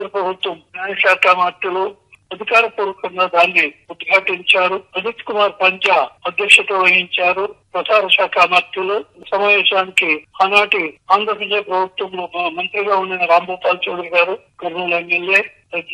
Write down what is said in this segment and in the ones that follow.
ప్రభుత్వం న్యాయశాఖ మంత్రులు అధికారపూర్వకంగా దాన్ని ఉద్ఘాటించారు అజిత్ కుమార్ పంజా అధ్యక్షత వహించారు ప్రసార శాఖ మంత్రులు సమావేశానికి ఆనాటి ఆంధ్రప్రదేశ్ ప్రభుత్వంలో మంత్రిగా ఉండిన రాంభూపాల్ చౌదరి గారు కర్నూలు ఎమ్మెల్యే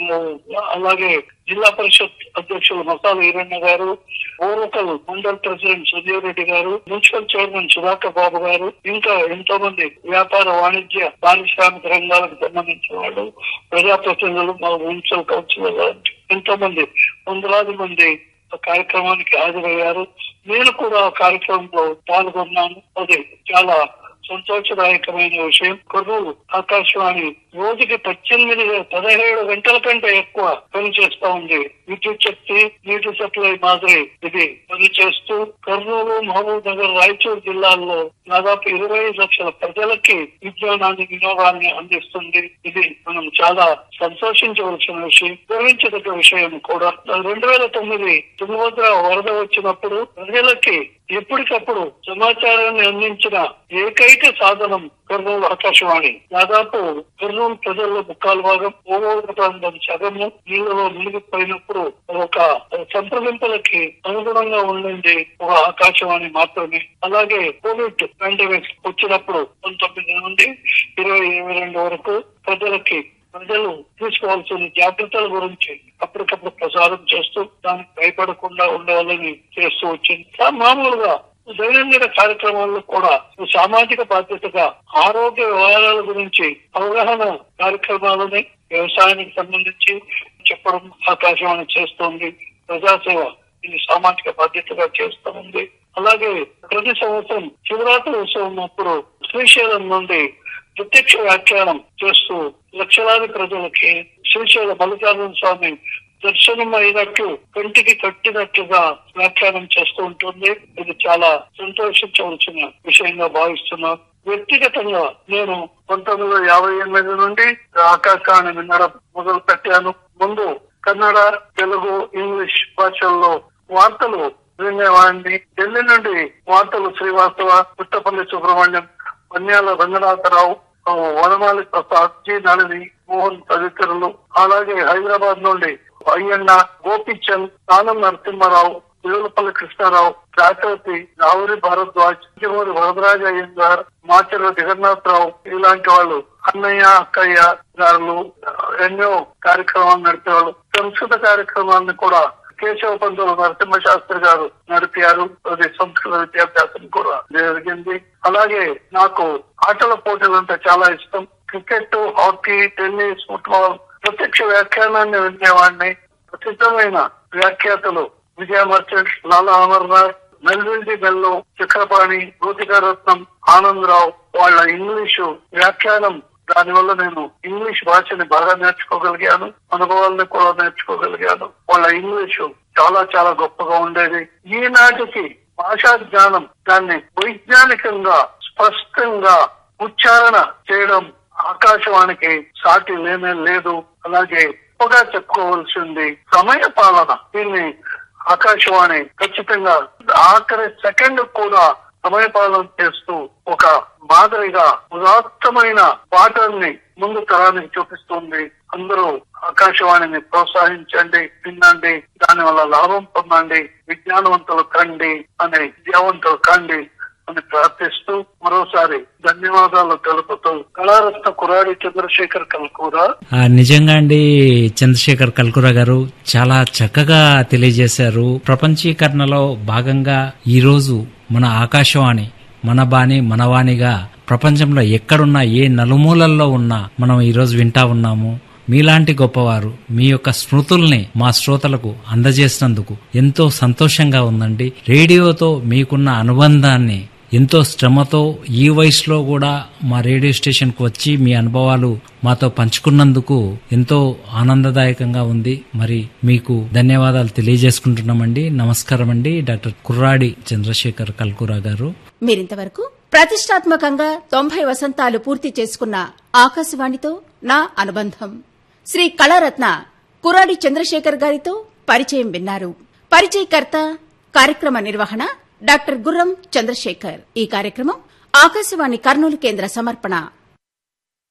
అలాగే జిల్లా పరిషత్ అధ్యక్షులు మసాల ఈరಣ್య గారు ఓరకల్ మండల్ ప్రెసిడెంట్ సంజీవ్ రెడ్డి గారు మున్సిపల్ చైర్మన్ సుధాకర్ బాబు గారు ఇంకా ఎంతో మంది వ్యాపార వాణిజ్య పారిశ్రామిక రంగాలకు సంబంధించిన వాళ్ళు ప్రజాప్రతినిధులు మా మున్సిపల్ కౌన్సిల్ ఎంతో మంది వందలాది మంది ఆ కార్యక్రమానికి హాజరయ్యారు నేను కూడా ఆ కార్యక్రమంలో పాల్గొన్నాను అది చాలా సంతోషదాయకమైన విషయం కర్నూలు ఆకాశవాణి రోజుకి పద్దెనిమిది పదిహేడు గంటల కంటే ఎక్కువ పని చేస్తా ఉంది విద్యుత్ శక్తి నీటి సప్లై మాదిరి ఇది పని చేస్తూ కర్నూలు మహబూబ్ నగర్ రాయచూరు జిల్లాల్లో దాదాపు ఇరవై లక్షల ప్రజలకి విజ్ఞానాన్ని వినోదాన్ని అందిస్తుంది ఇది మనం చాలా సంతోషించవలసిన విషయం గర్వించదగ్గ విషయం కూడా రెండు వేల తొమ్మిది తుంగభద్ర వరద వచ్చినప్పుడు ప్రజలకి ఎప్పటికప్పుడు సమాచారాన్ని అందించిన ఏకైక సాధనం కర్నూలు ఆకాశవాణి దాదాపు కర్నూలు ప్రజల్లో ముక్కాలు భాగం ఓవోగ ప్రాంతం సగము నీళ్ళలో మునిగిపోయినప్పుడు ఒక సంప్రదింపులకి అనుగుణంగా ఉండింది ఒక ఆకాశవాణి మాత్రమే అలాగే కోవిడ్ పాండమిక్ వచ్చినప్పుడు పంతొమ్మిది నుండి ఇరవై ఇరవై రెండు వరకు ప్రజలకి ప్రజలు తీసుకోవాల్సిన జాగ్రత్తల గురించి అప్పటికప్పుడు ప్రసారం చేస్తూ దానికి భయపడకుండా ఉండవాలని చేస్తూ వచ్చింది మామూలుగా దైనందిన కార్యక్రమాల్లో కూడా సామాజిక బాధ్యతగా ఆరోగ్య వ్యవహారాల గురించి అవగాహన కార్యక్రమాలని వ్యవసాయానికి సంబంధించి చెప్పడం ఆకాశవాణి చేస్తోంది ప్రజాసేవ ఇది సామాజిక బాధ్యతగా చేస్తూ ఉంది అలాగే ప్రతి సంవత్సరం శివరాత్రి ఉత్సవం అప్పుడు శ్రీశైలం నుండి ప్రత్యక్ష వ్యాఖ్యానం చేస్తూ లక్షలాది ప్రజలకి శ్రీశైల మల్లికార్జున స్వామి దర్శనం అయినట్లు కంటికి కట్టినట్లుగా వ్యాఖ్యానం చేస్తూ ఉంటుంది ఇది చాలా సంతోషించవలసిన విషయంగా భావిస్తున్నాను వ్యక్తిగతంగా నేను పంతొమ్మిది వందల యాభై ఎనిమిది నుండి ఆకాశాన్ని వినడం మొదలు పెట్టాను ముందు కన్నడ తెలుగు ఇంగ్లీష్ భాషల్లో వార్తలు వినేవాడిని ఢిల్లీ నుండి వార్తలు శ్రీవాస్తవ పుట్టపల్లి సుబ్రహ్మణ్యం పన్యాల రంగనాథరావు వనమాలి ప్రసాద్ జి నళిని మోహన్ తదితరులు అలాగే హైదరాబాద్ నుండి అయ్యన్న గోపిచంద్ ఆనం నరసింహారావు దేవులపల్లి కృష్ణారావు చాకవతి రావురి భారద్వాజ్ చిరుమూరి వరదరాజ అయ్యంగార్ మాచర్ల జగన్నాథరావు ఇలాంటి వాళ్ళు అన్నయ్య అక్కయ్య గారులు ఎన్నో కార్యక్రమాలు నడిపేవాళ్ళు సంస్కృత కార్యక్రమాలను కూడా కేశవ పంతులు నరసింహ శాస్త్రి గారు నడిపారు అది సంస్కృత విద్యాభ్యాసం కూడా జరిగింది అలాగే నాకు ఆటల పోటీలు అంటే చాలా ఇష్టం క్రికెట్ హాకీ టెన్నిస్ ఫుట్బాల్ ప్రత్యక్ష వ్యాఖ్యానాన్ని వినేవాడిని ప్రసిద్ధమైన వ్యాఖ్యాతలు విజయ మర్చెంట్ లాలా అమర్నాథ్ మెల్విల్డి మెల్లో చక్రపాణి రత్నం ఆనందరావు వాళ్ళ ఇంగ్లీషు వ్యాఖ్యానం దానివల్ల నేను ఇంగ్లీష్ భాషని బాగా నేర్చుకోగలిగాను అనుభవాలను కూడా నేర్చుకోగలిగాను వాళ్ళ ఇంగ్లీషు చాలా చాలా గొప్పగా ఉండేది ఈనాటికి భాషా జ్ఞానం దాన్ని వైజ్ఞానికంగా స్పష్టంగా ఉచ్చారణ చేయడం ఆకాశవాణికి సాటి లేనే లేదు అలాగే గొప్పగా చెప్పుకోవాల్సింది సమయ పాలన దీన్ని ఆకాశవాణి ఖచ్చితంగా ఆఖరి సెకండ్ కూడా సమయపాలన చేస్తూ ఒక మాదిరిగా ఉదాత్తమైన పాటల్ని ముందు తరానికి చూపిస్తుంది అందరూ ఆకాశవాణిని ప్రోత్సహించండి వినండి దాని వల్ల లాభం పొందండి విజ్ఞానవంతులు కండి అనే విద్యావంతులు కండి అని ప్రార్థిస్తూ మరోసారి ధన్యవాదాలు తెలుపుతూ కళారత్న కురాడి చంద్రశేఖర్ కల్కూరా నిజంగా అండి చంద్రశేఖర్ కల్కురా గారు చాలా చక్కగా తెలియజేశారు ప్రపంచీకరణలో భాగంగా ఈ రోజు మన ఆకాశవాణి మన బాణి మనవాణిగా ప్రపంచంలో ఎక్కడున్నా ఏ నలుమూలల్లో ఉన్నా మనం ఈరోజు వింటా ఉన్నాము మీలాంటి గొప్పవారు మీ యొక్క స్మృతుల్ని మా శ్రోతలకు అందజేసినందుకు ఎంతో సంతోషంగా ఉందండి రేడియోతో మీకున్న అనుబంధాన్ని ఎంతో శ్రమతో ఈ వయసులో కూడా మా రేడియో స్టేషన్కు వచ్చి మీ అనుభవాలు మాతో పంచుకున్నందుకు ఎంతో ఆనందదాయకంగా ఉంది మరి మీకు ధన్యవాదాలు తెలియజేసుకుంటున్నామండి నమస్కారం అండి డాక్టర్ కుర్రాడి చంద్రశేఖర్ కల్కురా గారు మీరింతవరకు ప్రతిష్టాత్మకంగా తొంభై వసంతాలు పూర్తి చేసుకున్న ఆకాశవాణితో నా అనుబంధం శ్రీ కళారత్న కురాడి చంద్రశేఖర్ గారితో పరిచయం విన్నారు పరిచయకర్త కార్యక్రమ నిర్వహణ డాక్టర్ గుర్రం చంద్రశేఖర్ ఈ కార్యక్రమం ఆకాశవాణి కర్నూలు కేంద్ర సమర్పణ